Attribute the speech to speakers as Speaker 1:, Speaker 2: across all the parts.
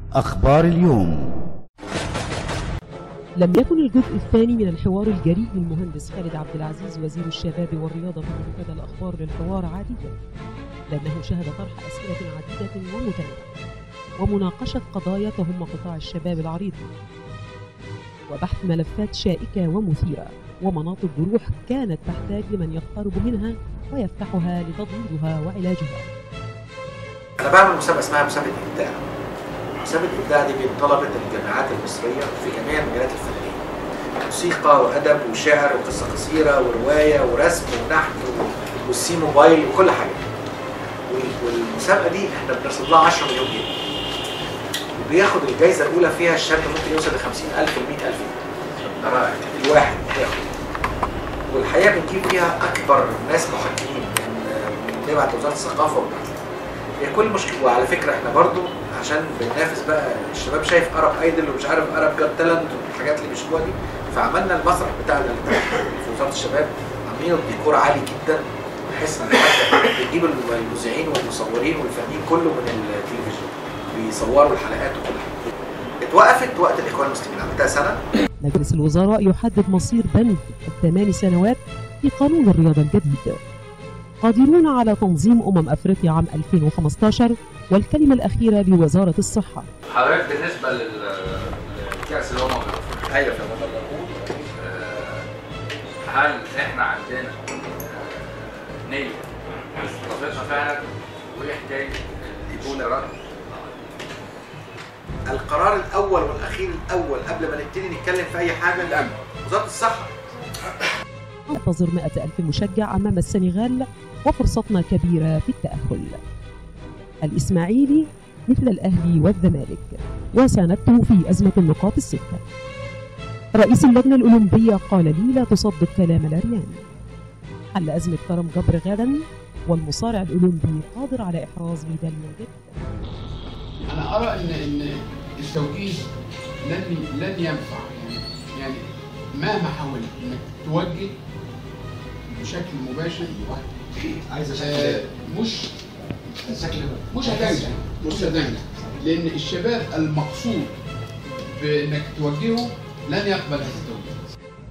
Speaker 1: أخبار اليوم
Speaker 2: لم يكن الجزء الثاني من الحوار الجريء للمهندس خالد عبد العزيز وزير الشباب والرياضة في منتدى الأخبار للحوار عاديا لأنه شهد طرح أسئلة عديدة ومتنوعة ومناقشة قضايا تهم قطاع الشباب العريض وبحث ملفات شائكة ومثيرة ومناطق جروح كانت تحتاج لمن يقترب منها ويفتحها لتضميدها وعلاجها
Speaker 3: انا بعمل مسابقه اسمها مسابقه ابداع مسابقه الابداع دي بين طلبه الجامعات المصريه في جميع المجالات الفنيه موسيقى وادب وشعر وقصه قصيره وروايه ورسم ونحت و- والسي موبايل وكل حاجه وال- والمسابقه دي احنا بنرصد لها 10 مليون جنيه وبياخد الجائزه الاولى فيها الشاب ممكن يوصل ل 50000 ل 100000 ده الواحد بياخد والحقيقه بنجيب فيها اكبر ناس محكمين من من جامعه وزاره الثقافه وبتاعت هي كل مشكله وعلى فكره احنا برضو عشان بننافس بقى الشباب شايف ارب ايدل ومش عارف ارب جاد تالنت والحاجات اللي بيشوفوها دي فعملنا المسرح بتاعنا اللي في وزاره الشباب عاملينه بديكور عالي جدا بحيث ان حتى بنجيب المذيعين والمصورين والفنانين كله من التلفزيون بيصوروا الحلقات وكل حاجه اتوقفت وقت الاخوان المسلمين عملتها سنه
Speaker 2: مجلس الوزراء يحدد مصير بنك الثمان سنوات في قانون الرياضة الجديد قادرون على تنظيم أمم أفريقيا عام 2015 والكلمة الأخيرة لوزارة الصحة
Speaker 4: حضرتك بالنسبه لل- لكاس الامم الافريقيه
Speaker 3: ايوه
Speaker 4: آه، هل احنا عندنا آه، نيه استضافتها فعلا وايه حكايه الاشتراك
Speaker 3: القرار الاول والاخير الاول قبل ما نبتدي نتكلم في اي حاجه الامن وزاره الصحه
Speaker 2: ننتظر 100 ألف مشجع أمام السنغال وفرصتنا كبيرة في التأهل الإسماعيلي مثل الأهلي والزمالك وساندته في أزمة النقاط الستة رئيس اللجنة الأولمبية قال لي لا تصدق كلام العريان حل أزمة كرم جبر غدا والمصارع الأولمبي قادر على إحراز ميدالية جديدة
Speaker 5: انا ارى ان ان التوجيه لن لن ينفع يعني يعني مهما حاولت انك توجه بشكل مباشر
Speaker 6: عايز
Speaker 5: آه، مش مش هتنجح مش هتنجح لان الشباب المقصود بانك توجهه لن يقبل هذا التوجيه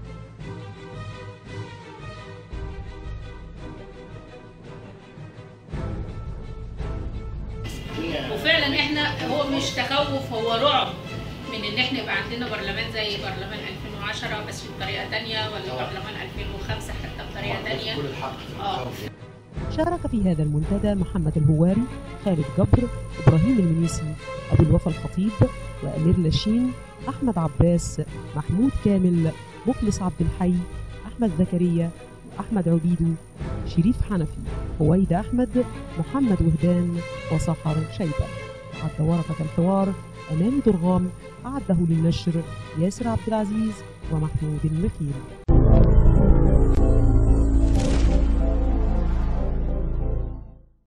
Speaker 7: وفعلا احنا هو مش تخوف هو رعب من ان احنا يبقى عندنا برلمان زي برلمان 2010 بس بطريقه تانية ولا برلمان 2005 حتى بطريقه تانية
Speaker 6: كل الحق
Speaker 7: اه
Speaker 2: شارك في هذا المنتدى محمد الهواري خالد جبر إبراهيم المنيسي أبو الوفا الخطيب وأمير لاشين أحمد عباس محمود كامل مخلص عبد الحي أحمد زكريا أحمد عبيدو شريف حنفي هويدا أحمد محمد وهدان وسحر شيبة عد ورقة الحوار أماني درغام أعده للنشر ياسر عبد العزيز ومحمود المخيل